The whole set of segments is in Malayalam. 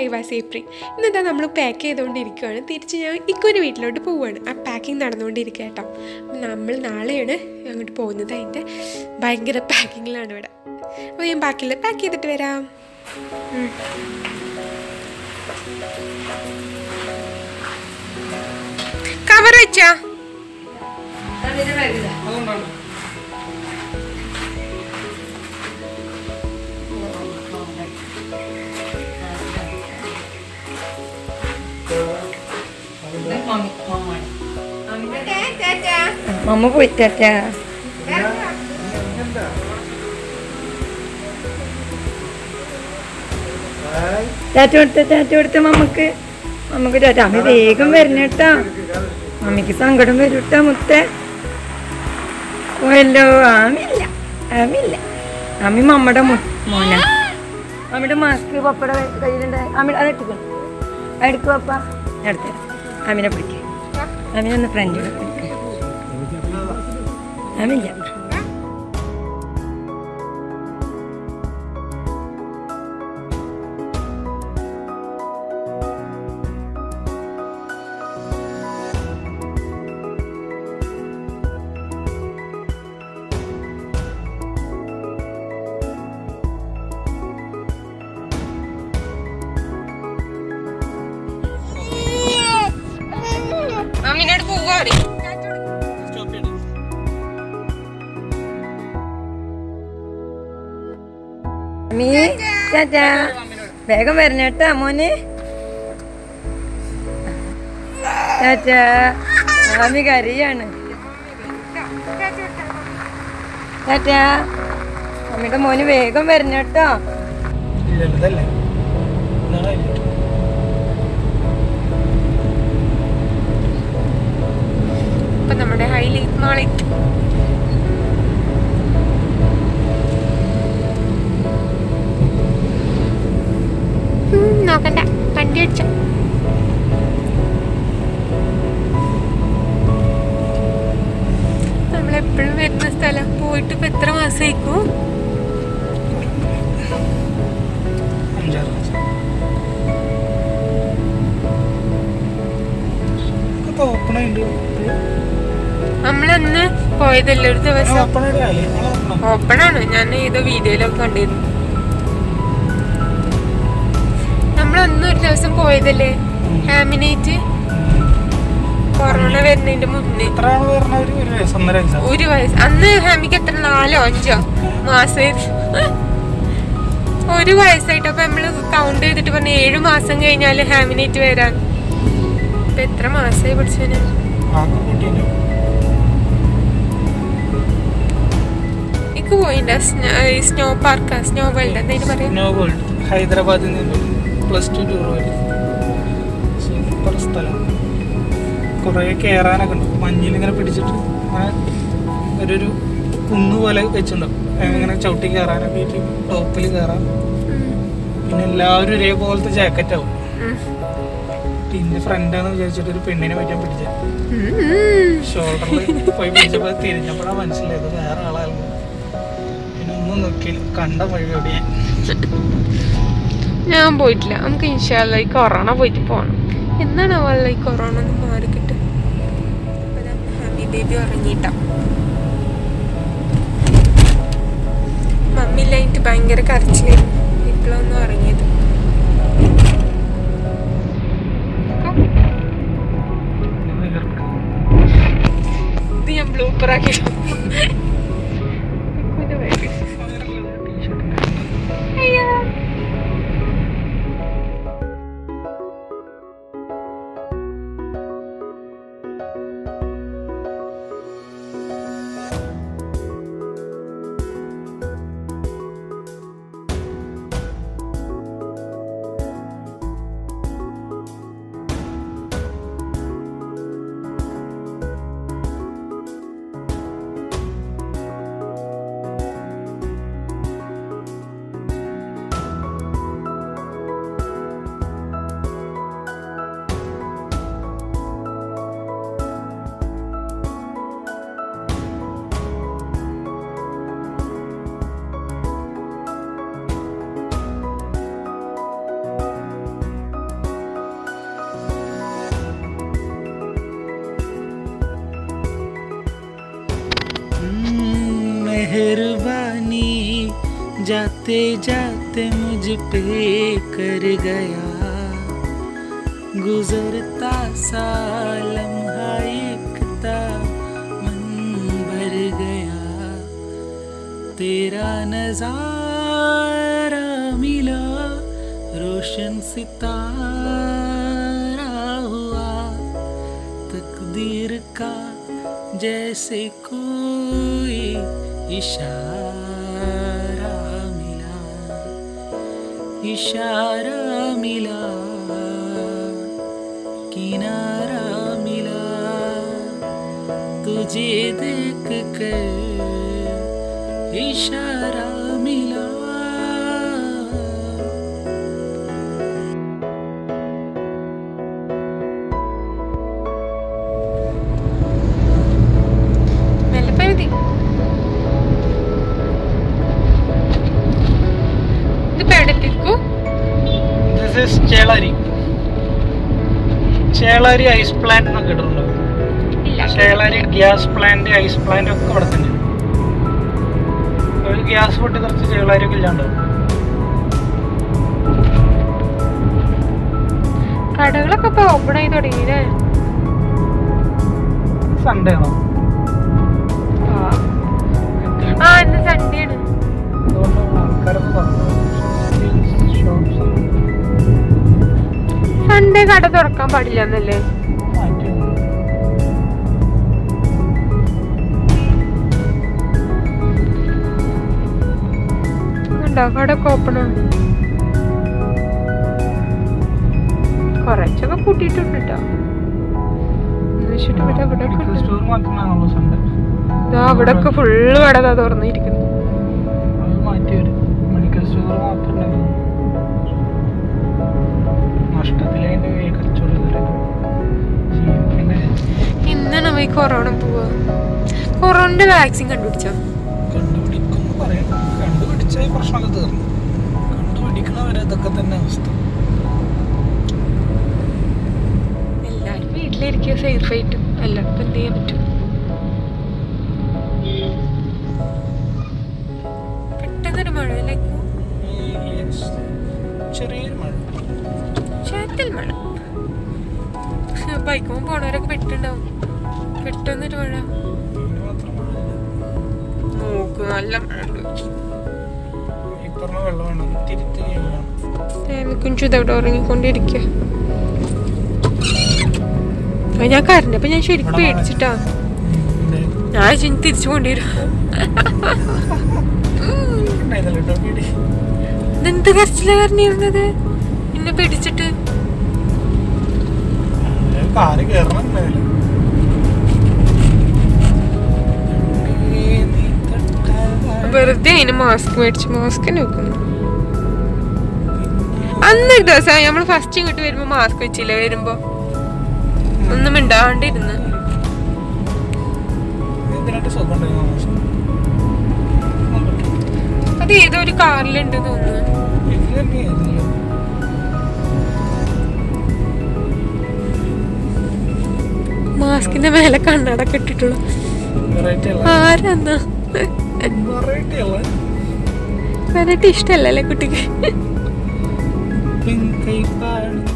വാസ് ഏപ്രിൽ എന്നിട്ടാ നമ്മൾ പാക്ക് ചെയ്തുകൊണ്ടിരിക്കുകയാണ് തിരിച്ച് ഞാൻ ഇക്കൊരു വീട്ടിലോട്ട് പോവുകയാണ് ആ പാക്കിംഗ് നടന്നുകൊണ്ടിരിക്കുക കേട്ടോ അപ്പം നമ്മൾ നാളെയാണ് അങ്ങോട്ട് പോകുന്നത് അതിൻ്റെ ഭയങ്കര പാക്കിങ്ങിലാണ് ഇവിടെ അപ്പോൾ ഞാൻ ബാക്കിയുള്ള പാക്ക് ചെയ്തിട്ട് വരാം ഉം. കവർ വെച്ചാ അതുകൊണ്ടാണ് മമ്മ പോയി ടാറ്റാ ടാറ്റ കൊടുത്ത ടാറ്റ കൊടുത്ത മമ്മക്ക് മമ്മക്ക് ടാറ്റ അമ്മ വേഗം വരണേട്ടാ മമ്മിക്ക് സങ്കടം വരൂട്ടാ മുത്തേ പോയല്ലോ ആമില്ല ആമില്ല അമ്മി മമ്മയുടെ മു- മോനാ അമ്മയുടെ മാസ്ക് പപ്പയുടെ കയ്യിലുണ്ട് അമ്മ അത് എടുക്കണം എടുക്കു പപ്പ എടുത്തേ അമ്മിനെ പിടിക്കേ അമ്മിനെ ഒന്ന് ഫ്രണ്ട് അമ്മില്ല അമ്മിനോട് പോവാ സ്റ്റോപ്പ് ചെയ്യണം മീ ടാറ്റാ വേഗം വരണേട്ടാ മോന് ടാറ്റാ മാമി കരയാണ് ടാറ്റാ മമ്മിയുടെ മോന് വേഗം വരണേട്ടോ ലളിതല്ലേ ഇതാണ് highlight. ഇപ്പൊ നമ്മുടെ ഹൈലൈറ്റ് മാളിൽ നോക്കണ്ട വണ്ടി അടിച്ച നമ്മളെപ്പോഴും വരുന്ന സ്ഥലം പോയിട്ട് ഇപ്പൊ എത്ര മാസമായിക്കും അഞ്ചാറ് മാസം ഒക്കെ ഓപ്പൺ ആയിട്ട് നമ്മളന്ന് പോയതല്ലേ ഒരു ദിവസം ഓപ്പൺ ആയിട്ട് ആയില്ലേ ഓപ്പൺ ഓപ്പൺ ആണ് ഞാൻ ഏതോ വീഡിയോയിലൊക്കെ കണ്ടിരുന്നു നമ്മളന്ന് ഒരു ദിവസം പോയതല്ലേ ഹാമിനേറ്റ് കൊറോണ വരുന്നതിന്റെ മുന്നേ എത്ര ആള് പറഞ്ഞ ഒരു ഒരു വയസ്സ് ഒന്നര വയസ്സാ ഒരു വയസ്സ് അന്ന് ഹാമിക്ക് എത്ര നാലോ അഞ്ചോ മാസം ഒരു വയസ്സായിട്ട് അപ്പൊ നമ്മള് കൗണ്ട് ചെയ്തിട്ട് പറഞ്ഞ ഏഴു മാസം കഴിഞ്ഞാല് ഹാമിനേറ്റ് വരാൻ ഇപ്പൊ എത്ര മാസമായി പഠിച്ചവന് ആകെ കൂട്ടിയില്ല എനിക്ക് പോയിണ്ട സ്നോ പാർക്കാ സ്നോ വേൾഡ് എന്തായാലും പറയാം സ്നോ വേൾഡ് ഹൈദരാബാദിൽ നിന്ന് പ്ലസ് ടു ടൂർ വരും സൂപ്പർ സ്ഥലം കുറേ കയറാനൊക്കെ ഉണ്ട് മഞ്ഞിൽ ഇങ്ങനെ പിടിച്ചിട്ട് അങ്ങനെ ഒരു ഒരു കുന്ന് പോലെ വെച്ചിട്ടുണ്ടാവും ഇങ്ങനെ ചവിട്ടി കയറാനൊക്കെ ആയിട്ട് ടോപ്പിൽ കയറാം പിന്നെ എല്ലാവരും ഒരേപോലത്തെ ജാക്കറ്റ് ആവും പിന്നെ ഫ്രണ്ടാന്ന് വിചാരിച്ചിട്ട് ഒരു പെണ്ണിനെ പറ്റാൻ പിടിച്ച ഷോൾഡറിൽ പോയി പിടിച്ചപ്പോൾ തിരിഞ്ഞപ്പോഴാണ് മനസ്സിലായത് വേറെ ആളായിരുന്നു പിന്നെ ഒന്നും നോക്കിയില്ല കണ്ട വഴി ഓടിയാൻ ഞാൻ പോയിട്ടില്ല നമുക്ക് ഇൻഷാല്ല ഈ കൊറോണ പോയിട്ട് പോകണം എന്നാണ് വല്ല ഈ കൊറോണ ഒന്ന് മാറിക്കിട്ട് ഹാപ്പി ബേബി ഉറങ്ങിയിട്ട മമ്മി ഇല്ലായിട്ട് ഭയങ്കര കരച്ചിലായിരുന്നു ഇപ്പോഴൊന്നും ഉറങ്ങിയത് ഇത് ഞാൻ ബ്ലൂപ്പർ ആക്കി അയ്യോ मेहरबानी जाते जाते मुझ पे कर गया गुजरता सा लम्हा एक था मन भर गया तेरा नजारा मिला रोशन सितारा हुआ तकदीर का जैसे कोई इशारा मिला इशारा मिला किनारा मिला तुझे देख कर इशारा मिला മെല്ലെ പോയാ മതി ഇതിപ്പോ എവിടെ എത്തിക്കൂ this is Chelari Chelari ice plant എന്നൊക്കെ ഇടുന്നുണ്ടോ ഇല്ല Chelari gas plant ice plant ഒക്കെ അവിടെ തന്നെ ഒരു ഗ്യാസ് പൊട്ടി കുറച്ച് ചേളാരി ഒക്കെ ഇല്ലാണ്ടോ കടകളൊക്കെ ഇപ്പൊ ഓപ്പൺ ആയി തുടങ്ങിയില്ലേ സൺഡേ ആണോ ആ ഇന്ന് സൺഡേ ആണ് അതുകൊണ്ട് ആൾക്കാരൊക്കെ പറഞ്ഞു ഷോപ്സ് സൺഡേ കട തുറക്കാൻ പാടില്ല എന്നല്ലേ മാറ്റി ഉണ്ടോ കടയൊക്കെ ഓപ്പൺ ആണ് കുറച്ചൊക്കെ കൂട്ടിയിട്ടുണ്ട് കേട്ടോ ഇവിടെ ഇവിടെ മെഡിക്കൽ സ്റ്റോർ മാത്രമാണല്ലോ സൺഡേ അവിടെ ഒക്കെ ഫുള്ള് കട ദാ തുറന്നിരിക്കുന്നു അത് മാറ്റി വരും മെഡിക്കൽ സ്റ്റോർ മാത്രം ഉണ്ടെങ്കിൽ നഷ്ടത്തിലതിൻ്റെ കച്ചവടം ഇതുവരെ. പിന്നെ ഇന്നാണ് ഈ കൊറോണ പോവാ കൊറോണന്റെ വാക്സിൻ കണ്ടുപിടിച്ചോ കണ്ടുപിടിക്കുന്നു പറയാം കണ്ടുപിടിച്ച ഈ പ്രശ്നമൊക്കെ തീർന്നു കണ്ടുപിടിക്കണവരെ ഇതൊക്കെ തന്നെ അവസ്ഥ എല്ലാരും വീട്ടിലിരിക്കുക സേഫ് ആയിട്ട് എല്ലാവർക്കും എന്ത് ചെയ്യാൻ പറ്റും പെട്ടെന്നൊരു മഴ ലൈക്ക് ചെറിയൊരു മഴ ചേട്ടൽ മഴ ബൈക്കുമ്പോൾ പോണവരൊക്കെ പെട്ടുണ്ടാവും പെട്ടെന്നൊരു മഴ ഇതിന് മാത്രം മഴയില്ല. നോക്ക് നല്ല മഴ ഉണ്ട് ഈ പറഞ്ഞ വെള്ളം വേണം തിരുത്തി വേണം കുഞ്ചു ഇതവിടെ ഉറങ്ങിക്കൊണ്ടിരിക്കുക അത് ഞാൻ കരഞ്ഞപ്പോ ഞാൻ ശരിക്കും പേടിച്ചിട്ടാ ഞാൻ ശരി തിരിച്ചു കൊണ്ടുവരും ഉണ്ടായിരുന്നല്ലോ പേടി ഇതെന്ത് കരച്ചില കരഞ്ഞിരുന്നത് എന്നെ പിടിച്ചിട്ട് കാറ് കയറണം എന്തായാലും വെറുതെ അതിന് മാസ്ക് മേടിച്ച് മാസ്ക് നോക്കുന്നു അന്നൊരു ദിവസം നമ്മൾ ഫസ്റ്റ് ഇങ്ങോട്ട് വരുമ്പോ മാസ്ക് വെച്ചില്ല വരുമ്പോ ഒന്നും മിണ്ടാണ്ടിരുന്ന് ഇതിനായിട്ട് സുഖം ഉണ്ടായിരുന്നു അത് ഏതോ ഒരു കാറിലുണ്ട് തോന്നുന്നു ഇത് തന്നെയായിരുന്നല്ലോ മാസ്കിന്റെ മേലെ കണ്ണടക്ക ഇട്ടിട്ടുള്ളു വെറൈറ്റി അല്ല ആരാന്നാ വെറൈറ്റി അല്ല വെറൈറ്റി ഇഷ്ടല്ലല്ലേ കുട്ടിക്ക് പിങ്കൈപ്പാണ്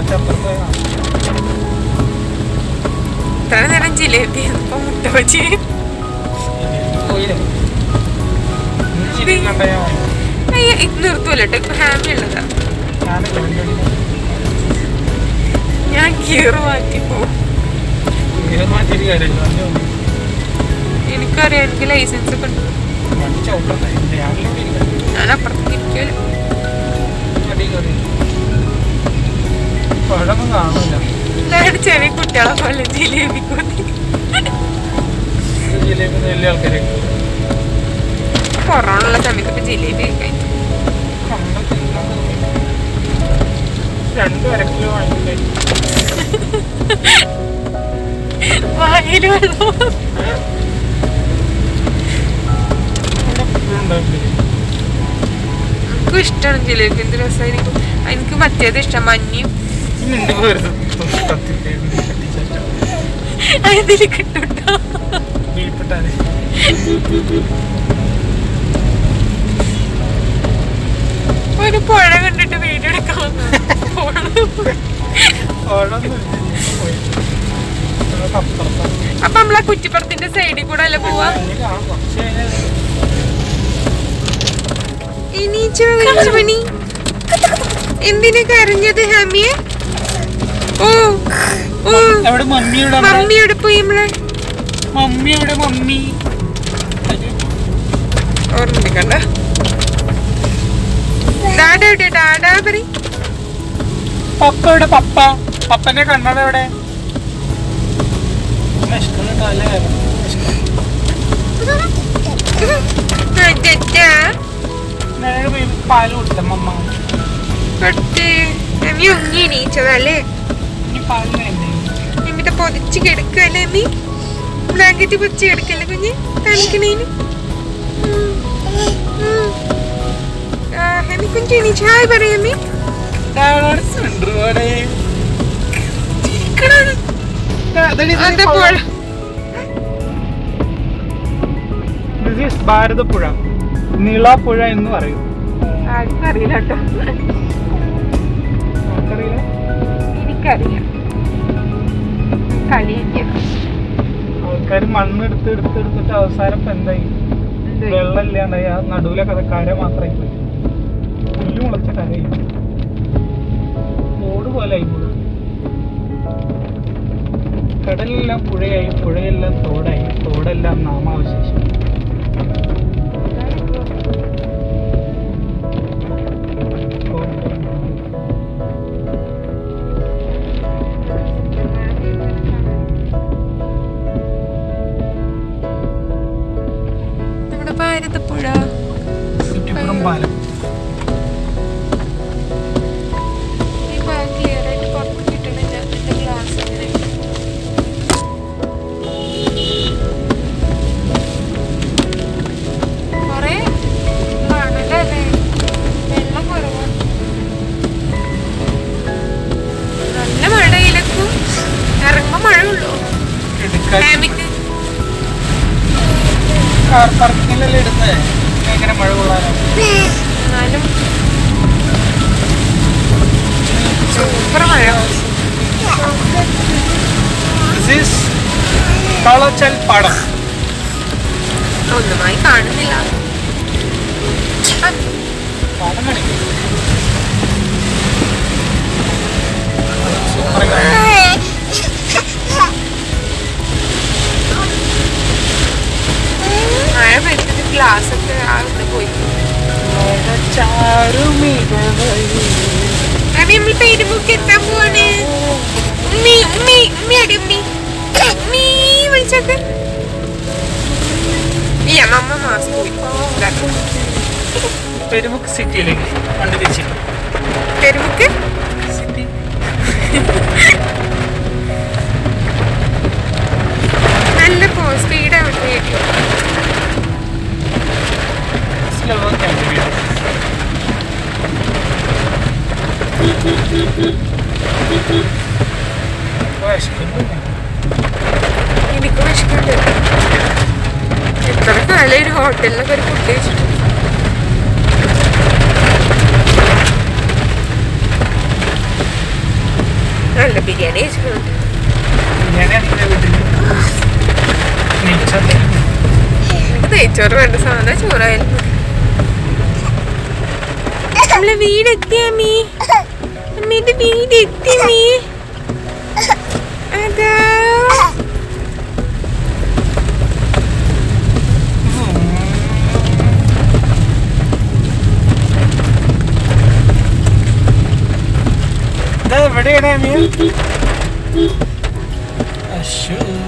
കുറച്ചപ്പുറത്ത് പോയി കാണാം. ഇത്ര നേരം ജിലേബി ഇപ്പൊ മുട്ട വെച്ച് പോയില്ലേ ഇനി ശരിക്കും കണ്ടാ ഞാൻ വാങ്ങും. അയ്യ ഇത് നിർത്തൂല കേട്ടോ ഇപ്പൊ ഹാമി ഉള്ളതാ ഞാനില്ല വണ്ടി ഓടിക്കാൻ. ഞാൻ ഗിയർ മാറ്റി പോകും ഗിയർ മാറ്റിയിട്ട് കാര്യമില്ല വണ്ടി ഓടിക്കും. എനിക്കറിയാം എനിക്ക് ലൈസൻസ് ഒക്കെ ഉണ്ട് വണ്ടി ചവിട്ടണ്ടേ രാവിലെ ഇവിടെ ഇരിക്കാം. ഞാൻ അപ്പുറത്തേക്ക് ഇരിക്കുമല്ലോ വണ്ടി കയറി പഴമൊന്നും കാണില്ല എല്ലാവരും ചെറിയ കുട്ടികളെ പോലെ ജിലേബി കൊതി ജിലേബി വലിയ ആൾക്കാരെ കൊറോണ ഉള്ള സമയത്ത് ഇപ്പൊ ജിലേബി കഴിക്കാൻ രണ്ട് അര കിലോ വാങ്ങിയില്ലേ വായിൽ വെള്ളം ഉണ്ടാവില്ലേ എനിക്കും ഇഷ്ടമാണ് ജിലേബി എന്ത് രസമായിരിക്കും എനിക്ക് മറ്റേത് ഇഷ്ടം മഞ്ഞയും പിന്നെ എന്ത് വെറുതെ കത്തിട്ട് കത്തിച്ചാറ്റ അതിൽ കിട്ടുണ്ടോ വീൽപ്പെട്ടാല് ഒരു പുഴ കണ്ടിട്ട് വീഡിയോ എടുക്കാൻ വന്നതാ. പുഴ. ഓടൊന്നും പോയി അപ്പുറത്താണ് അപ്പൊ നമ്മളാ കുറ്റിപ്പുറത്തിന്റെ സൈഡിൽ കൂടെ അല്ലേ പോവാ ഇനി കാണാം കുറച്ച് കഴിഞ്ഞാൽ എണീച്ചോ മണി എന്തിനാ കരഞ്ഞത് ഹാമിയെ ഓ ഓ എവിടെ മമ്മി എവിടെ നമ്മുടെ? മമ്മി എവിടെ പോയി നമ്മളെ മമ്മി എവിടെ മമ്മി അയ്യോ. ഓർമ്മിക്കണ്ട ഡാഡ എവിടെ ഡാഡാ പറ പപ്പ എവിടെ പപ്പ പപ്പന്റെ കണ്ണട എവിടെ വിശക്കുന്നുണ്ട് നല്ല കാര്യം. അച്ഛാ നേരെ പോയി പാല് കൊടുത്ത മമ്മ കൊട്ട് അമ്മി ഒങ്ങി എണീച്ചതല്ലേ ഇനി പാല് വേണ്ടേ എന്നിട്ട് പൊതിച്ച് കിടക്കല്ലേ അമ്മി ബ്ലാങ്കറ്റ് പൊതിച്ച് കിടക്കല്ലേ കുഞ്ഞ് തണുക്കണേന് ഹമി കുഞ്ഞ് എണീച്ച് ഹായ് പറയമ്മി അതാ പുഴ ഭാരതപ്പുഴ നീളാപ്പുഴ എന്ന് പറയും ആർക്കും അറിയില്ല കേട്ടോ നമുക്കറിയില്ല എനിക്കറിയാം കളിയൊക്കെ ആൾക്കാർ മണ്ണെടുത്ത് എടുത്ത് എടുത്തിട്ട് അവസാനം ഇപ്പൊ എന്തായി വെള്ളം ഇല്ലാണ്ടായി ആ നടുവിലെ കഥ കര മാത്രമായി പോയി പുല്ല് മുളച്ച കരയില്ല ഓട് പോലെ ആയി പോയി കടലെല്ലാം പുഴയായി പുഴയെല്ലാം തോടായി തോടെല്ലാം നാമാവശേഷം നമ്മുടെ ഭാരതപ്പുഴ ചുറ്റിപ്പുറം പാലം ഈ ഭാഗം ക്ലിയർ ആയിട്ട് പുറത്ത് കിട്ടണില്ല എന്റെ ഗ്ലാസ് ഇങ്ങനെ കൊറേ മണലല്ലേ വെള്ളം കുറവാണ് നല്ല മഴയിലേക്കും ഇറങ്ങുമ്പോ മഴ ഉള്ളൂ ഫാമിക്ക് കാർ പാർക്കിങ്ങിലല്ലേ ഇടുന്നത് എങ്ങനെ മഴ കൊള്ളാനാണ് എന്നാലും സൂപ്പർ മഴ This is കളച്ചൽ പാടം ഒന്നുമായി കാണുന്നില്ല ആ, പാടം കാണിക്കും സൂപ്പർ കാണാം മഴ പെയ്തിട്ട് ഗ്ലാസ് ഒക്കെ ആകുന്ന പോയി അമ്മി നമ്മൾ പെരുമുക്ക് എത്താൻ പോവാണ് ഉമ്മി ഉമ്മി ഉമ്മി അടി ഉമ്മി ഉമ്മി വിളിച്ചൊക്കെ ഈ അമ്മ മാസ്ക് പോയി ഇതാ. പെരുമുക്ക് സിറ്റിയിലേക്ക് വണ്ടി തിരിച്ചു പെരുമുക്ക് സിറ്റി നല്ല പോ സ്പീഡ് ആവട്ടെ സ്ലോ വീട് എനിക്ക് വിശക്കുണ്ട് എത്ര കാലം ഒരു ഹോട്ടലിലൊക്കെ ഒരു ഫുഡ് കഴിച്ചിട്ട് നല്ല ബിരിയാണി കഴിച്ചിട്ടുണ്ട് ബിരിയാണി ആണെങ്കിൽ വീട്ടിൽ നെയ്ച്ചോറ് എനിക്ക് നെയ്ച്ചോറ് വേണ്ട സാധാ ചോറായാലും മതി. നമ്മളെ വീടെത്തി അമ്മീ അമ്മയുടെ വീടെത്തി നീ അതാ ഇത് എവിടെയാണ് അമ്മി അശ്ശോ